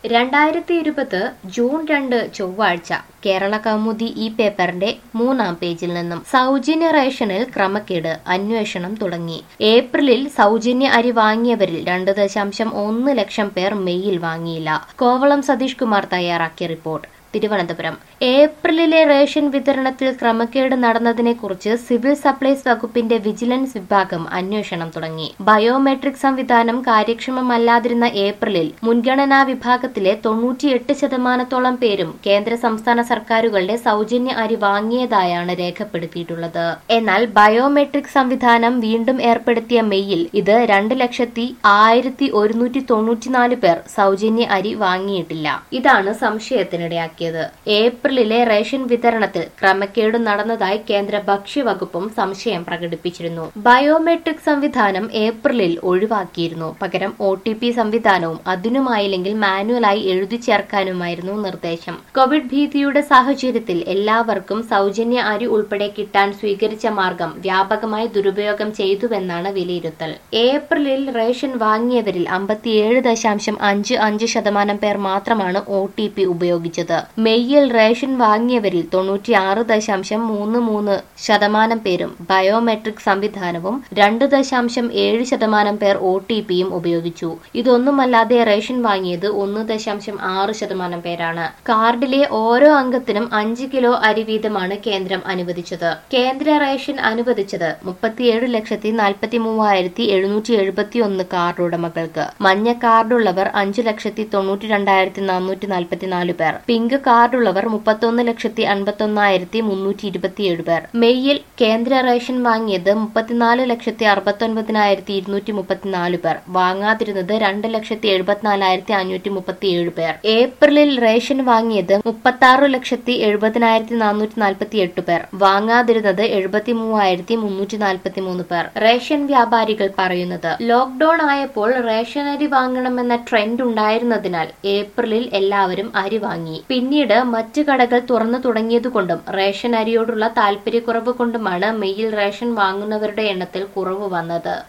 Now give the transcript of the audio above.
രണ്ടായിരത്തി ഇരുപത് ജൂൺ രണ്ട് ചൊവ്വാഴ്ച കേരള കൗമുദി ഈ പേപ്പറിന്റെ മൂന്നാം പേജിൽ നിന്നും സൗജന്യ റേഷനിൽ ക്രമക്കേട് അന്വേഷണം തുടങ്ങി ഏപ്രിലിൽ സൗജന്യ അരി വാങ്ങിയവരിൽ രണ്ട് ദശാംശം ഒന്ന് ലക്ഷം പേർ മെയ്യിൽ വാങ്ങിയില്ല കോവളം സതീഷ് കുമാർ തയ്യാറാക്കിയ റിപ്പോർട്ട് തിരുവനന്തപുരം ഏപ്രിലിലെ റേഷൻ വിതരണത്തിൽ ക്രമക്കേട് നടന്നതിനെക്കുറിച്ച് സിവിൽ സപ്ലൈസ് വകുപ്പിന്റെ വിജിലൻസ് വിഭാഗം അന്വേഷണം തുടങ്ങി ബയോമെട്രിക് സംവിധാനം കാര്യക്ഷമമല്ലാതിരുന്ന ഏപ്രിലിൽ മുൻഗണനാ വിഭാഗത്തിലെ തൊണ്ണൂറ്റിയെട്ട് ശതമാനത്തോളം പേരും കേന്ദ്ര സംസ്ഥാന സർക്കാരുകളുടെ സൗജന്യ അരി വാങ്ങിയതായാണ് രേഖപ്പെടുത്തിയിട്ടുള്ളത് എന്നാൽ ബയോമെട്രിക് സംവിധാനം വീണ്ടും ഏർപ്പെടുത്തിയ മെയ്യിൽ ഇത് രണ്ട് ലക്ഷത്തി ആയിരത്തി ഒരുന്നൂറ്റി തൊണ്ണൂറ്റിനാല് പേർ സൗജന്യ അരി വാങ്ങിയിട്ടില്ല ഇതാണ് സംശയത്തിനിടയാക്കിയത് ഏപ്രിലിലെ റേഷൻ വിതരണത്തിൽ ക്രമക്കേട് നടന്നതായി കേന്ദ്ര ഭക്ഷ്യവകുപ്പും സംശയം പ്രകടിപ്പിച്ചിരുന്നു ബയോമെട്രിക് സംവിധാനം ഏപ്രിലിൽ ഒഴിവാക്കിയിരുന്നു പകരം ഒ ടി പി സംവിധാനവും അതിനുമായില്ലെങ്കിൽ മാനുവലായി എഴുതി ചേർക്കാനുമായിരുന്നു നിർദ്ദേശം കോവിഡ് ഭീതിയുടെ സാഹചര്യത്തിൽ എല്ലാവർക്കും സൗജന്യ അരി ഉൾപ്പെടെ കിട്ടാൻ സ്വീകരിച്ച മാർഗം വ്യാപകമായി ദുരുപയോഗം ചെയ്തുവെന്നാണ് വിലയിരുത്തൽ ഏപ്രിലിൽ റേഷൻ വാങ്ങിയവരിൽ അമ്പത്തിയേഴ് ദശാംശം അഞ്ച് അഞ്ച് ശതമാനം പേർ മാത്രമാണ് ഒ ടി പി ഉപയോഗിച്ചത് മെയ്യിൽ റേഷൻ വാങ്ങിയവരിൽ തൊണ്ണൂറ്റിയാറ് ദശാംശം മൂന്ന് മൂന്ന് ശതമാനം പേരും ബയോമെട്രിക് സംവിധാനവും രണ്ട് ദശാംശം ഏഴ് ശതമാനം പേർ ഒ ടി പിയും ഉപയോഗിച്ചു ഇതൊന്നുമല്ലാതെ റേഷൻ വാങ്ങിയത് ഒന്ന് ദശാംശം ആറ് ശതമാനം പേരാണ് കാർഡിലെ ഓരോ അംഗത്തിനും അഞ്ച് കിലോ അരി വീതമാണ് കേന്ദ്രം അനുവദിച്ചത് കേന്ദ്ര റേഷൻ അനുവദിച്ചത് മുപ്പത്തിയേഴ് ലക്ഷത്തി നാൽപ്പത്തി മൂവായിരത്തി എഴുന്നൂറ്റി എഴുപത്തി ഒന്ന് കാർഡ് ഉടമകൾക്ക് മഞ്ഞ കാർഡുള്ളവർ അഞ്ച് ലക്ഷത്തി തൊണ്ണൂറ്റി രണ്ടായിരത്തി നാനൂറ്റി നാൽപ്പത്തിനാല് പേർ പിങ്ക് കാർഡുള്ളവർ മുപ്പത്തൊന്ന് ലക്ഷത്തി അൻപത്തൊന്നായിരത്തി മുന്നൂറ്റി ഇരുപത്തിയേഴ് പേർ മെയ്യിൽ കേന്ദ്ര റേഷൻ വാങ്ങിയത് മുപ്പത്തിനാല് ലക്ഷത്തി അറുപത്തൊൻപതിനായിരത്തി ഇരുന്നൂറ്റി മുപ്പത്തിനാല് പേർ വാങ്ങാതിരുന്നത് രണ്ട് ലക്ഷത്തി എഴുപത്തിനാലായിരത്തി അഞ്ഞൂറ്റി മുപ്പത്തിയേഴ് പേർ ഏപ്രിലിൽ റേഷൻ വാങ്ങിയത് മുപ്പത്തി ആറ് ലക്ഷത്തി എഴുപതിനായിരത്തി നാനൂറ്റി നാൽപ്പത്തി എട്ട് പേർ വാങ്ങാതിരുന്നത് എഴുപത്തി മൂവായിരത്തി മുന്നൂറ്റി നാൽപ്പത്തി മൂന്ന് പേർ റേഷൻ വ്യാപാരികൾ പറയുന്നത് ലോക്ഡൌൺ ആയപ്പോൾ റേഷൻ അരി വാങ്ങണമെന്ന ട്രെൻഡ് ഉണ്ടായിരുന്നതിനാൽ ഏപ്രിലിൽ എല്ലാവരും അരി വാങ്ങി പിന്നീട് മറ്റു കടകൾ തുറന്നു തുടങ്ങിയതുകൊണ്ടും റേഷൻ അരിയോടുള്ള താല്പര്യക്കുറവ് കൊണ്ടുമാണ് മെയ്യിൽ റേഷൻ വാങ്ങുന്നവരുടെ എണ്ണത്തിൽ കുറവ് വന്നത്